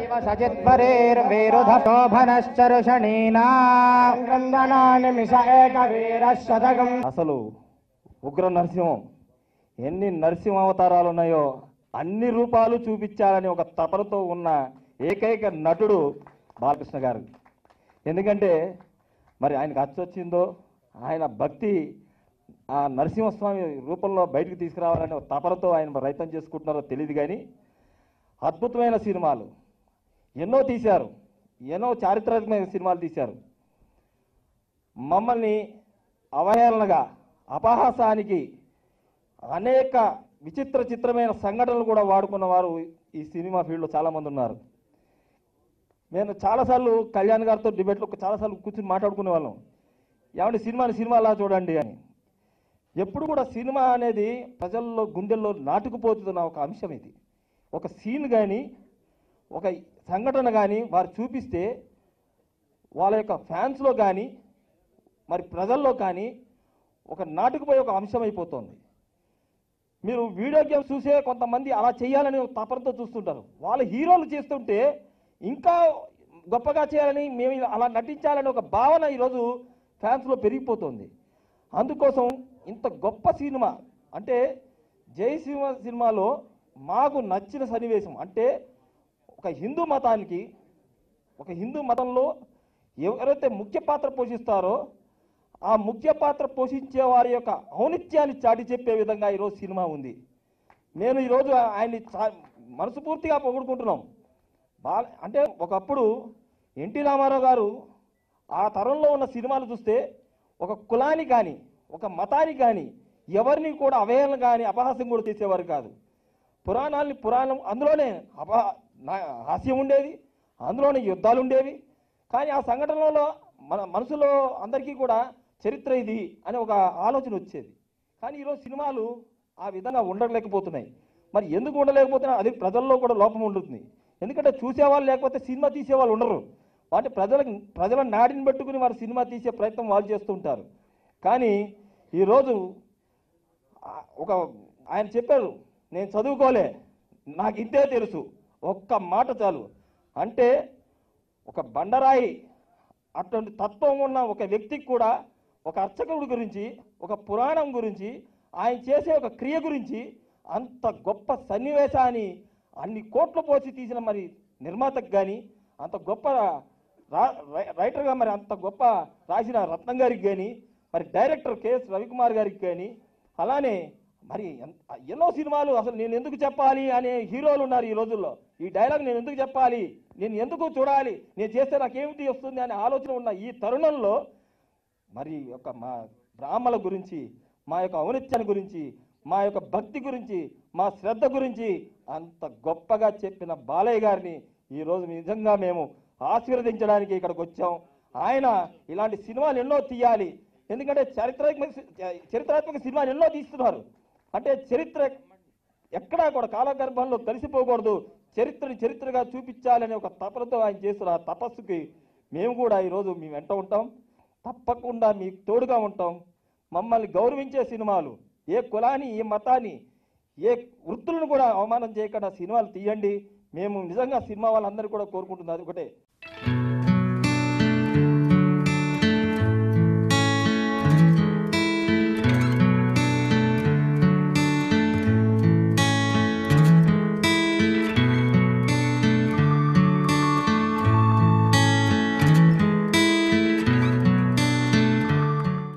సచిత్వరేర్వేరుధశోభనశ్చరుషణీనా మిష ఏక వీర శతకం అసలు ఉగ్ర నరసింహం ఎన్ని నరసింహ అవతారాలు ఉన్నాయో అన్ని రూపాలు చూపించాలని ఒక తపనతో ఉన్న ఏకైక నటుడు బాలకృష్ణ గారు ఎందుకంటే మరి ఆయనకు అచ్చొచ్చిందో ఆయన భక్తి ఆ నరసింహస్వామి రూపంలో బయటకు తీసుకురావాలని ఒక తపనతో ఆయన ప్రయత్నం చేసుకుంటున్నారో తెలియదు కానీ అద్భుతమైన సినిమాలు ఎన్నో తీశారు ఎన్నో చారిత్రాత్మక సినిమాలు తీశారు మమ్మల్ని అవహేళనగా అపహాసానికి అనేక విచిత్ర చిత్రమైన సంఘటనలు కూడా వాడుకున్న వారు ఈ సినిమా ఫీల్డ్లో చాలామంది ఉన్నారు నేను చాలాసార్లు కళ్యాణ్ గారితో డిబేట్లో చాలాసార్లు కూర్చుని మాట్లాడుకునే వాళ్ళం ఏమంటే సినిమాని సినిమా అలా చూడండి అని ఎప్పుడు కూడా సినిమా అనేది ప్రజల్లో గుండెల్లో నాటుకుపోతున్న ఒక అంశం ఇది ఒక సీన్ కానీ ఒక సంఘటన కానీ వారు చూపిస్తే వాళ్ళ యొక్క ఫ్యాన్స్లో కానీ మరి ప్రజల్లో కానీ ఒక నాటుకుపోయే ఒక అంశం అయిపోతుంది మీరు వీడియో గేమ్స్ చూసే కొంతమంది అలా చేయాలని ఒక తపనతో చూస్తుంటారు వాళ్ళ హీరోలు చేస్తుంటే ఇంకా గొప్పగా చేయాలని మేము ఇలా అలా నటించాలని ఒక భావన ఈరోజు ఫ్యాన్స్లో పెరిగిపోతుంది అందుకోసం ఇంత గొప్ప సినిమా అంటే జై సింహ సినిమాలో మాకు నచ్చిన సన్నివేశం అంటే ఒక హిందూ మతానికి ఒక హిందూ మతంలో ఎవరైతే ముఖ్య పాత్ర పోషిస్తారో ఆ ముఖ్య పాత్ర పోషించే వారి యొక్క ఔనిత్యాన్ని చాటి చెప్పే విధంగా ఈరోజు సినిమా ఉంది నేను ఈరోజు ఆయన్ని చా- మనస్ఫూర్తిగా పొగుడుకుంటున్నాం బా అంటే ఒకప్పుడు ఎన్టీ రామారావు గారు ఆ తరంలో ఉన్న సినిమాలు చూస్తే ఒక కులానికి కానీ ఒక మతానికి కానీ ఎవరిని కూడా అవహేళన కానీ అపహాస్యం కూడా చేసేవారు కాదు పురాణాల్ని పురాణం అందులోనే అప నా- హాస్యం ఉండేది అందులోనే యుద్ధాలు ఉండేవి కానీ ఆ సంఘటనలో మన మనసులో అందరికీ కూడా చరిత్ర ఇది అనే ఒక ఆలోచన వచ్చేది కానీ ఈరోజు సినిమాలు ఆ విధంగా ఉండలేకపోతున్నాయి మరి ఎందుకు ఉండలేకపోతున్నా అది ప్రజల్లో కూడా లోపం ఉంటుంది ఎందుకంటే చూసేవాళ్ళు లేకపోతే సినిమా తీసేవాళ్ళు ఉండరు అంటే ప్రజలకు ప్రజల నాడిని పెట్టుకుని వారు సినిమా తీసే ప్రయత్నం వాళ్ళు చేస్తూ ఉంటారు కానీ ఈరోజు ఆ- ఒక ఆయన చెప్పారు నేను చదువుకోలే నాకు ఇంతే తెలుసు ఒక్క మాట చాలు అంటే ఒక బండరాయి అటువంటి తత్వం ఉన్న ఒక వ్యక్తికి కూడా ఒక అర్చకుడి గురించి ఒక పురాణం గురించి ఆయన చేసే ఒక క్రియ గురించి అంత గొప్ప సన్నివేశాన్ని అన్ని కోట్లు పోసి తీసిన మరి నిర్మాతకు కానీ అంత గొప్ప రా- రై- రైటర్గా మరి అంత గొప్ప రాసిన రత్నం గారికి కానీ మరి డైరెక్టర్ కెఎస్ రవికుమార్ గారికి కానీ అలానే మరి ఎంత- ఎన్నో సినిమాలు అసలు నేను ఎందుకు చెప్పాలి అనే హీరోలు ఉన్నారు ఈ రోజుల్లో ఈ డైలాగ్ నేను ఎందుకు చెప్పాలి నేను ఎందుకు చూడాలి నేను చేస్తే నాకేమిటి వస్తుంది అనే ఆలోచన ఉన్న ఈ తరుణంలో మరి యొక్క మా బ్రాహ్మల గురించి మా యొక్క ఔనిత్యాన్ని గురించి మా యొక్క భక్తి గురించి మా శ్రద్ధ గురించి అంత గొప్పగా చెప్పిన బాలయ్య గారిని ఈరోజు నిజంగా మేము ఆశీర్వదించడానికి ఇక్కడికి వచ్చాం ఆయన ఇలాంటి సినిమాలు ఎన్నో తీయాలి ఎందుకంటే చారిత్రాత్మక చరిత్రాత్మక సినిమాలు ఎన్నో తీస్తున్నారు అంటే చరిత్ర ఎక్కడా కూడా కాలగర్భంలో కలిసిపోకూడదు చరిత్రని చరిత్రగా చూపించాలనే ఒక తపనతో ఆయన చేస్తున్న ఆ తపస్సుకి మేము కూడా ఈరోజు మీ వెంట ఉంటాం తప్పకుండా మీకు తోడుగా ఉంటాం మమ్మల్ని గౌరవించే సినిమాలు ఏ కులాన్ని ఏ మతాన్ని ఏ వృత్తులను కూడా అవమానం చేయకుండా సినిమాలు తీయండి మేము నిజంగా సినిమా వాళ్ళందరూ కూడా కోరుకుంటున్నది ఒకటే